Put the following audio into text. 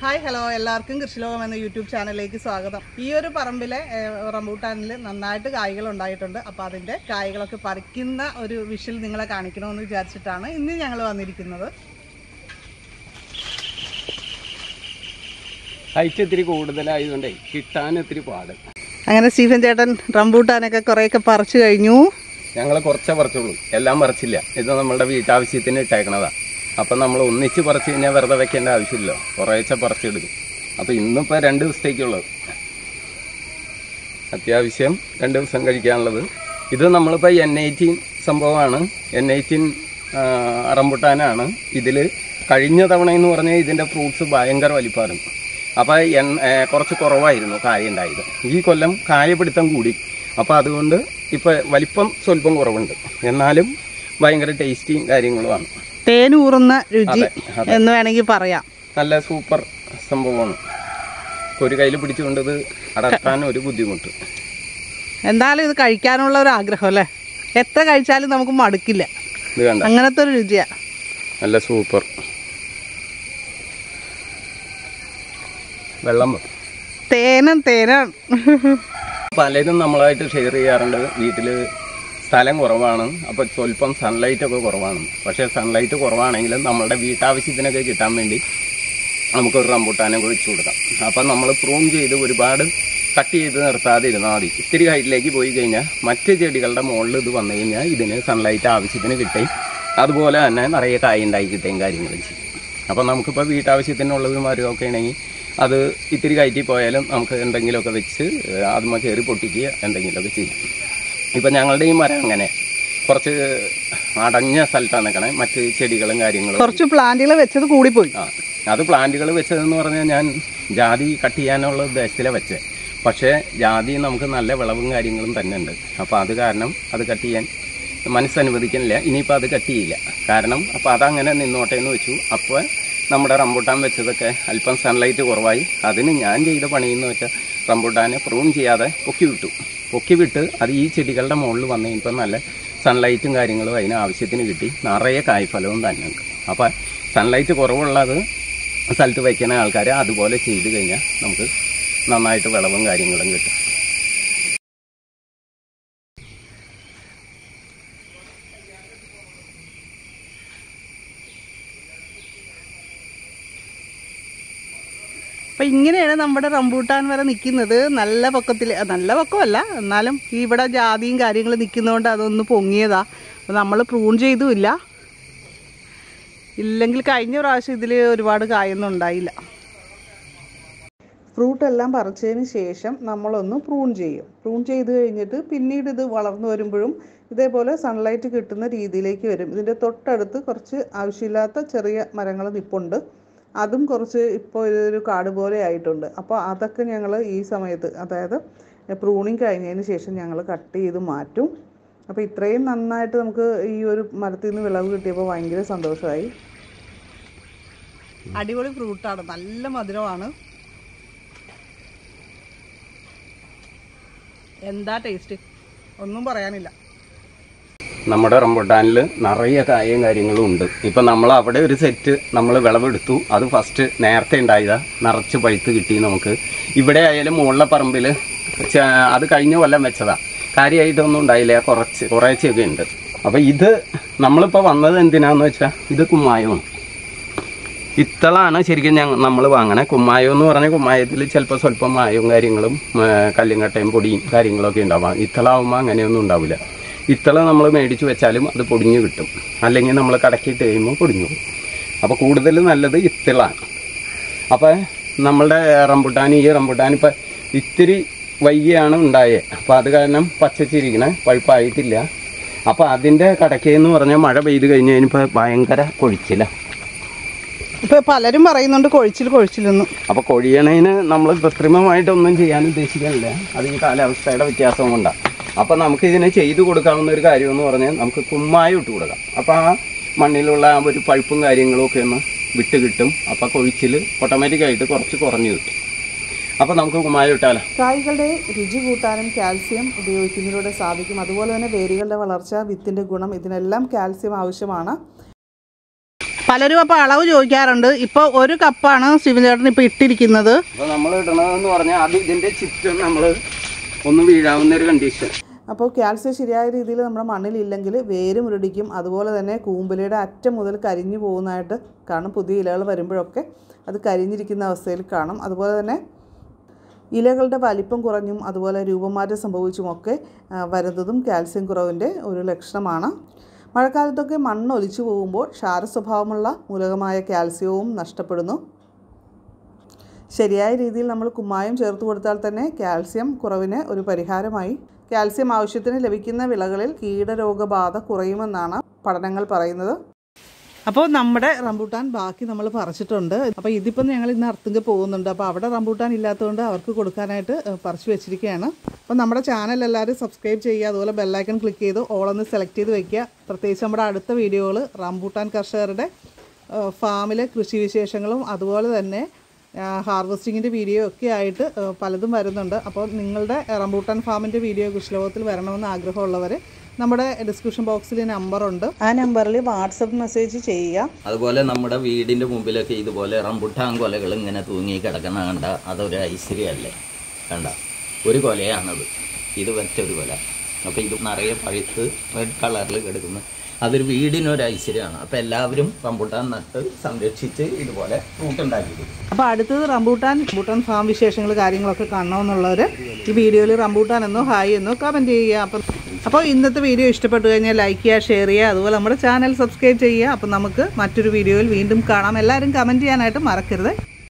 Hi hello എല്ലാവർക്കും കൃഷിലോകം എന്ന YouTube ചാനലിലേക്ക് സ്വാഗതം ഈ ഒരു പറമ്പിലെ ഏഹ്, റംബൂട്ടാനിൽ നന്നായിട്ട് കായ്കൾ ഉണ്ടായിട്ടുണ്ട് അപ്പോൾ അതിൻ്റെ കായ്കളൊക്കെ പറിക്കുന്ന ഒരു വിഷൽ നിങ്ങളെ കാണിക്കണമെന്ന് വിചാരിച്ചിട്ടാണ് ഇന്ന് ഞങ്ങൾ വന്നിരിക്കുന്നത് ഹൈറ്റ് ഇത്തിരി കൂടുതലായതുകൊണ്ടേ കിട്ടാൻ ഇത്തിരി പാട് അങ്ങനെ സ്റ്റീഫൻ ചേട്ടൻ റംബൂട്ടാനൊക്കെ കുറേയൊക്കെ പറിച്ചു കഴിഞ്ഞു ഞങ്ങൾ കുറച്ചേ പറിച്ചുള്ളൂ എല്ലാം പറിച്ചില്ല ഇത് നമ്മളുടെ വീട്ടാവശ്യത്തിന് ഇട്ടേക്കണതാ അപ്പം നമ്മൾ ഒന്നിച്ച് പറിച്ച് കഴിഞ്ഞാൽ വെറുതെ വെക്കേണ്ട ആവശ്യമില്ലല്ലോ കുറേശ്ശെ പറിച്ചെടുക്കും അപ്പോൾ ഇന്നിപ്പോൾ രണ്ട് ദിവസത്തേക്കുള്ളത് അത്യാവശ്യം രണ്ട് ദിവസം കഴിക്കാനുള്ളത് ഇത് നമ്മളിപ്പോൾ എൻ എയ്റ്റീൻ സംഭവമാണ് എൻ എയ്റ്റീൻ റംബുട്ടാനാണ് ഇതിൽ കഴിഞ്ഞ തവണ എന്ന് പറഞ്ഞാൽ ഇതിൻ്റെ ഫ്രൂട്ട്സ് ഭയങ്കര വലിപ്പമായിരുന്നു അപ്പോൾ എൻ ഏ, കുറച്ച് കുറവായിരുന്നു കായ ഉണ്ടായത് ഈ കൊല്ലം കായപിടുത്തം കൂടി അപ്പോൾ അതുകൊണ്ട് ഇപ്പോൾ വലിപ്പം സ്വല്പം കുറവുണ്ട് എന്നാലും ഭയങ്കര ടേസ്റ്റിയും കാര്യങ്ങളുമാണ് തേനൂറുന്ന രുചി അതെ, അതെ. എന്ന് വേണമെങ്കിൽ പറയാം നല്ല സൂപ്പർ സംഭവമാണ് ഒരു കയ്യിൽ പിടിച്ചുകൊണ്ട് ഇത് അടർത്താൻ ഒരു ബുദ്ധിമുട്ട് എന്തായാലും ഇത് കഴിക്കാനുള്ള ഒരു ആഗ്രഹം അല്ലേ എത്ര കഴിച്ചാലും നമുക്ക് മടുക്കില്ല ഇത് കണ്ട അങ്ങനത്തെ ഒരു രുചിയാണ് നല്ല സൂപ്പർ വെള്ളം വെക്കും തേനും തേനാണ് പലരും നമ്മളായിട്ട് ഷെയർ ചെയ്യാറുണ്ട് വീട്ടിൽ സ്ഥലം കുറവാണ് അപ്പോൾ സ്വല്പം സൺലൈറ്റ് ഒക്കെ കുറവാണ് പക്ഷേ സൺലൈറ്റ് കുറവാണെങ്കിലും നമ്മളുടെ വീട്ടാവശ്യത്തിനൊക്കെ കിട്ടാൻ വേണ്ടി നമുക്കൊരു റംബൂട്ടാനൊക്കെ വെച്ച് കൊടുക്കാം അപ്പം നമ്മൾ പ്രൂൺ ചെയ്ത് ഒരുപാട് കട്ട് ചെയ്ത് നിർത്താതെ ഇരുന്നാൽ മതി ഇത്തിരി ഹൈറ്റിലേക്ക് പോയി കഴിഞ്ഞാൽ മറ്റ് ചെടികളുടെ മുകളിൽ ഇത് വന്നു കഴിഞ്ഞാൽ ഇതിന് സൺലൈറ്റ് ആവശ്യത്തിന് കിട്ടുകയും അതുപോലെ തന്നെ നിറയെ കായ ഉണ്ടായി കിട്ടുകയും കാര്യങ്ങളും ചെയ്യും അപ്പം നമുക്കിപ്പോൾ വീട്ടാവശ്യത്തിനുള്ളത് മരമൊക്കെ ആണെങ്കിൽ അത് ഇത്തിരി കയറ്റി പോയാലും നമുക്ക് എന്തെങ്കിലുമൊക്കെ വെച്ച് അതുമ്മ കയറി പൊട്ടിക്കുക എന്തെങ്കിലുമൊക്കെ ചെയ്യും ഇപ്പം ഞങ്ങളുടെ ഈ മരം അങ്ങനെ കുറച്ച് അടഞ്ഞ സ്ഥലത്താണ് നിൽക്കണേ മറ്റ് ചെടികളും കാര്യങ്ങളും കുറച്ച് പ്ലാന്റുകൾ വെച്ചത് കൂടിപ്പോയി ആ അത് പ്ലാന്റുകൾ വെച്ചതെന്ന് പറഞ്ഞാൽ ഞാൻ ജാതി കട്ട് ചെയ്യാനുള്ള ഉദ്ദേശത്തിലാണ് വെച്ചത് പക്ഷേ ജാതി നമുക്ക് നല്ല വിളവും കാര്യങ്ങളും തന്നെ ഉണ്ട് അപ്പോൾ അത് കാരണം അത് കട്ട് ചെയ്യാൻ മനസ്സനുവദിക്കുന്നില്ല ഇനിയിപ്പോൾ അത് കട്ട് ചെയ്യില്ല കാരണം അപ്പോൾ അതങ്ങനെ നിന്നോട്ടെ എന്ന് വെച്ചു അപ്പോൾ നമ്മുടെ റംബൂട്ടാൻ വെച്ചതൊക്കെ അല്പം സൺലൈറ്റ് കുറവായി അതിന് ഞാൻ ചെയ്ത പണിയെന്ന് വെച്ചാൽ റംബൂട്ടാനെ പ്രൂൺ ചെയ്യാതെ പൊക്കി വിട്ടു പൊക്കി വിട്ട് അത് ഈ ചെടികളുടെ മുകളിൽ വന്നു കഴിഞ്ഞപ്പോൾ നല്ല സൺലൈറ്റും കാര്യങ്ങളും അതിന് ആവശ്യത്തിന് കിട്ടി നിറയെ കായ്ഫലവും തന്നെ ഉണ്ട് അപ്പോൾ സൺലൈറ്റ് കുറവുള്ളത് സ്ഥലത്ത് വയ്ക്കുന്ന ആൾക്കാർ അതുപോലെ ചെയ്ത് കഴിഞ്ഞാൽ നമുക്ക് നന്നായിട്ട് വിളവും കാര്യങ്ങളും കിട്ടും അപ്പം ഇങ്ങനെയാണ് നമ്മുടെ റംബൂട്ടാൻ വരെ നിൽക്കുന്നത് നല്ല പൊക്കത്തിൽ നല്ല പൊക്കമല്ല എന്നാലും ഈ ഇവിടെ ജാതിയും കാര്യങ്ങളും നിൽക്കുന്നതുകൊണ്ട് അതൊന്ന് പൊങ്ങിയതാ അപ്പം നമ്മൾ പ്രൂൺ ചെയ്തുമില്ല ഇല്ലെങ്കിൽ കഴിഞ്ഞ പ്രാവശ്യം ഇതിൽ ഒരുപാട് കായൊന്നും ഉണ്ടായില്ല ഫ്രൂട്ട് എല്ലാം പറിച്ചതിന് ശേഷം നമ്മളൊന്ന് പ്രൂൺ ചെയ്യും പ്രൂൺ ചെയ്ത് കഴിഞ്ഞിട്ട് പിന്നീട് ഇത് വളർന്നു വരുമ്പോഴും ഇതേപോലെ സൺലൈറ്റ് കിട്ടുന്ന രീതിയിലേക്ക് വരും ഇതിൻ്റെ തൊട്ടടുത്ത് കുറച്ച് ആവശ്യമില്ലാത്ത ചെറിയ മരങ്ങൾ നിപ്പുണ്ട് അതും കുറച്ച് ഇപ്പോൾ ഇതൊരു കാട് പോലെ ആയിട്ടുണ്ട് അപ്പോൾ അതൊക്കെ ഞങ്ങൾ ഈ സമയത്ത് അതായത് പ്രൂണിങ് കഴിഞ്ഞതിന് ശേഷം ഞങ്ങൾ കട്ട് ചെയ്ത് മാറ്റും അപ്പോൾ ഇത്രയും നന്നായിട്ട് നമുക്ക് ഈ ഒരു മരത്തിൽ നിന്ന് വിളവ് കിട്ടിയപ്പോൾ ഭയങ്കര സന്തോഷമായി അടിപൊളി ഫ്രൂട്ടാണ് നല്ല മധുരമാണ് എന്താ ടേസ്റ്റ് ഒന്നും പറയാനില്ല നമ്മുടെ റംബുട്ടാനിൽ നിറയെ കായയും കാര്യങ്ങളും ഉണ്ട് ഇപ്പം നമ്മൾ അവിടെ ഒരു സെറ്റ് നമ്മൾ വിളവെടുത്തു അത് ഫസ്റ്റ് നേരത്തെ ഉണ്ടായതാ നിറച്ച് പഴുത്ത് കിട്ടി നമുക്ക് ഇവിടെ ആയാലും മുകളിലെ പറമ്പിൽ ച- അത് കഴിഞ്ഞ കൊല്ലം വെച്ചതാ കാര്യമായിട്ടൊന്നും ഉണ്ടായില്ല കുറച്ച് കുറേശ്ശെയൊക്കെ ഉണ്ട് അപ്പോൾ ഇത് നമ്മളിപ്പോൾ വന്നത് എന്തിനാന്ന് വെച്ചാൽ ഇത് കുമ്മായമാണ് ഇത്തളാണ് ശരിക്കും ഞങ്ങൾ നമ്മൾ വാങ്ങണേ കുമ്മായം എന്ന് പറഞ്ഞാൽ കുമ്മായത്തിൽ ചിലപ്പോൾ സ്വല്പം മായവും കാര്യങ്ങളും ആ, കല്ലുങ്കട്ടയും പൊടിയും കാര്യങ്ങളൊക്കെ ഉണ്ടാവാം ഇത്തളാവുമ്പോൾ അങ്ങനെയൊന്നും ഉണ്ടാവില്ല ഇത്തള നമ്മൾ മേടിച്ച് വെച്ചാലും അത് പൊടിഞ്ഞു കിട്ടും അല്ലെങ്കിൽ നമ്മൾ കടക്കിയിട്ട് കഴിയുമ്പോൾ പൊടിഞ്ഞു പോകും അപ്പോൾ കൂടുതൽ നല്ലത് ഇത്തളാണ് അപ്പോൾ നമ്മളുടെ റംബുട്ടാൻ ഈ റംബുട്ടാൻ ഇപ്പം ഇത്തിരി വൈകിയാണ് ഉണ്ടായത് അപ്പോൾ അത് കാരണം പച്ചച്ചിരിക്കണ പഴുപ്പായിട്ടില്ല അപ്പോൾ അതിൻ്റെ കടക്കയെന്ന് പറഞ്ഞാൽ മഴ പെയ്ത് കഴിഞ്ഞ് കഴിഞ്ഞപ്പോൾ ഭയങ്കര കൊഴിച്ചിലാണ് ഇപ്പൊ പലരും പറയുന്നുണ്ട് കൊഴിച്ചിൽ കൊഴിച്ചിലെന്നും അപ്പോൾ കൊഴിയണതിന് നമ്മൾ കൃത്രിമമായിട്ടൊന്നും ചെയ്യാൻ ഉദ്ദേശിക്കുന്നില്ല അത് ഈ കാലാവസ്ഥയുടെ വ്യത്യാസം കൊണ്ടാണ് അപ്പോൾ നമുക്ക് ഇതിനെ ചെയ്തു കൊടുക്കാവുന്ന ഒരു കാര്യം എന്ന് പറഞ്ഞാൽ നമുക്ക് കുമ്മായം ഇട്ട് കൊടുക്കാം അപ്പോൾ ആ മണ്ണിലുള്ള ആ ഒരു പഴുപ്പും കാര്യങ്ങളും ഒക്കെ ഒന്ന് വിട്ട് കിട്ടും അപ്പോൾ കൊഴിച്ചിൽ ഓട്ടോമാറ്റിക്കായിട്ട് കുറച്ച് കുറഞ്ഞു കിട്ടും അപ്പോൾ നമുക്ക് കുമ്മായം ഇട്ടാലോ കായ്കളുടെ രുചി കൂട്ടാനും കാൽസ്യം ഉപയോഗിക്കുന്നതിലൂടെ സാധിക്കും അതുപോലെ തന്നെ വേരുകളുടെ വളർച്ച വിത്തിന്റെ ഗുണം ഇതിനെല്ലാം കാൽസ്യം ആവശ്യമാണ് പലരും അപ്പോൾ അളവ് ചോദിക്കാറുണ്ട് ഇപ്പോൾ ഒരു കപ്പാണ് ശിവചേട്ടൻ ഇപ്പോൾ ഇട്ടിരിക്കുന്നത് അപ്പോൾ നമ്മൾ ഇടണതെന്ന് പറഞ്ഞാൽ അത് ഇതിൻ്റെ ചുറ്റും നമ്മൾ ഒന്ന് വീഴാവുന്ന ഒരു കണ്ടീഷൻ അപ്പോൾ കാൽസ്യം ശരിയായ രീതിയിൽ നമ്മുടെ മണ്ണിലില്ലെങ്കിൽ വേര് മുരടിക്കും അതുപോലെ തന്നെ കൂമ്പലയുടെ അറ്റം മുതൽ കരിഞ്ഞു പോകുന്നതായിട്ട് കാണും പുതിയ ഇലകൾ വരുമ്പോഴൊക്കെ അത് കരിഞ്ഞിരിക്കുന്ന അവസ്ഥയിൽ കാണും അതുപോലെ തന്നെ ഇലകളുടെ വലിപ്പം കുറഞ്ഞും അതുപോലെ രൂപമാറ്റം സംഭവിച്ചുമൊക്കെ ആ, വരുന്നതും കാൽസ്യം കുറവിൻ്റെ ഒരു ലക്ഷണമാണ് മഴക്കാലത്തൊക്കെ മണ്ണ് ഒലിച്ചു പോകുമ്പോൾ ക്ഷാരസ്വഭാവമുള്ള മൂലകമായ കാൽസ്യവും നഷ്ടപ്പെടുന്നു ശരിയായ രീതിയിൽ നമ്മൾ കുമ്മായം ചേർത്ത് കൊടുത്താൽ തന്നെ കാൽസ്യം കുറവിന് ഒരു പരിഹാരമായി കാൽസ്യം ആവശ്യത്തിന് ലഭിക്കുന്ന വിളകളിൽ കീടരോഗബാധ കുറയുമെന്നാണ് പഠനങ്ങൾ പറയുന്നത് അപ്പോൾ നമ്മുടെ റംബൂട്ടാൻ ബാക്കി നമ്മൾ പറിച്ചിട്ടുണ്ട് അപ്പോൾ ഇതിപ്പം ഞങ്ങൾ ഇന്ന് അർത്തുങ്ക പോകുന്നുണ്ട് അപ്പോൾ അവിടെ റംബൂട്ടാൻ ഇല്ലാത്തതുകൊണ്ട് അവർക്ക് കൊടുക്കാനായിട്ട് ഏഹ്, പറിച്ചു വെച്ചിരിക്കുകയാണ് അപ്പോൾ നമ്മുടെ ചാനൽ എല്ലാവരും സബ്സ്ക്രൈബ് ചെയ്യുക അതുപോലെ ബെല്ലൈക്കൺ ക്ലിക്ക് ചെയ്ത് ഓളൊന്ന് സെലക്ട് ചെയ്ത് വെക്കുക പ്രത്യേകിച്ച് നമ്മുടെ അടുത്ത വീഡിയോകൾ റംബൂട്ടാൻ കർഷകരുടെ ഏഹ്, ഫാമിലെ കൃഷി വിശേഷങ്ങളും അതുപോലെ തന്നെ ഹാർവസ്റ്റിങ്ങിൻ്റെ വീഡിയോ ഒക്കെ ആയിട്ട് ഏഹ്, പലതും വരുന്നുണ്ട് അപ്പോൾ നിങ്ങളുടെ റംബൂട്ടാൻ ഫാമിൻ്റെ വീഡിയോ കൃഷിലോകത്തിൽ വരണമെന്ന് ആഗ്രഹമുള്ളവർ നമ്മുടെ ഡിസ്ക്രിപ്ഷൻ ബോക്സിൽ നമ്പറുണ്ട് ആ നമ്പറിൽ വാട്സപ്പ് മെസ്സേജ് ചെയ്യുക അതുപോലെ നമ്മുടെ വീടിൻ്റെ മുമ്പിലൊക്കെ ഇതുപോലെ റംബുട്ടാൻ കൊലകൾ ഇങ്ങനെ തൂങ്ങി കിടക്കുന്ന കണ്ട അതൊരു ഐശ്വര്യമല്ലേ കണ്ട ഒരു കൊലയാണത് ഇത് മറ്റൊരു കൊല അപ്പോൾ ഇത് നിറയെ പഴുത്ത് റെഡ് കളറിൽ കിടക്കുന്നു അതൊരു വീടിനൊരു ഐശ്വര്യമാണ് അപ്പോൾ എല്ലാവരും റംബുട്ടാൻ നട്ട് സംരക്ഷിച്ച് ഇതുപോലെ ഫ്രൂട്ടുണ്ടാക്കി അപ്പോൾ അടുത്തത് റംബൂട്ടാൻ റംബൂട്ടാൻ ഫാം വിശേഷങ്ങൾ കാര്യങ്ങളൊക്കെ കാണണമെന്നുള്ളവർ ഈ വീഡിയോയിൽ റംബൂട്ടാൻ എന്നോ ഹായ് എന്നോ കമൻറ്റ് ചെയ്യുക അപ്പം അപ്പോൾ ഇന്നത്തെ വീഡിയോ ഇഷ്ടപ്പെട്ടു കഴിഞ്ഞാൽ ലൈക്ക് ചെയ്യുക ഷെയർ ചെയ്യുക അതുപോലെ നമ്മുടെ ചാനൽ സബ്സ്ക്രൈബ് ചെയ്യുക അപ്പം നമുക്ക് മറ്റൊരു വീഡിയോയിൽ വീണ്ടും കാണാം എല്ലാവരും കമൻറ്റ് ചെയ്യാനായിട്ട് മറക്കരുത്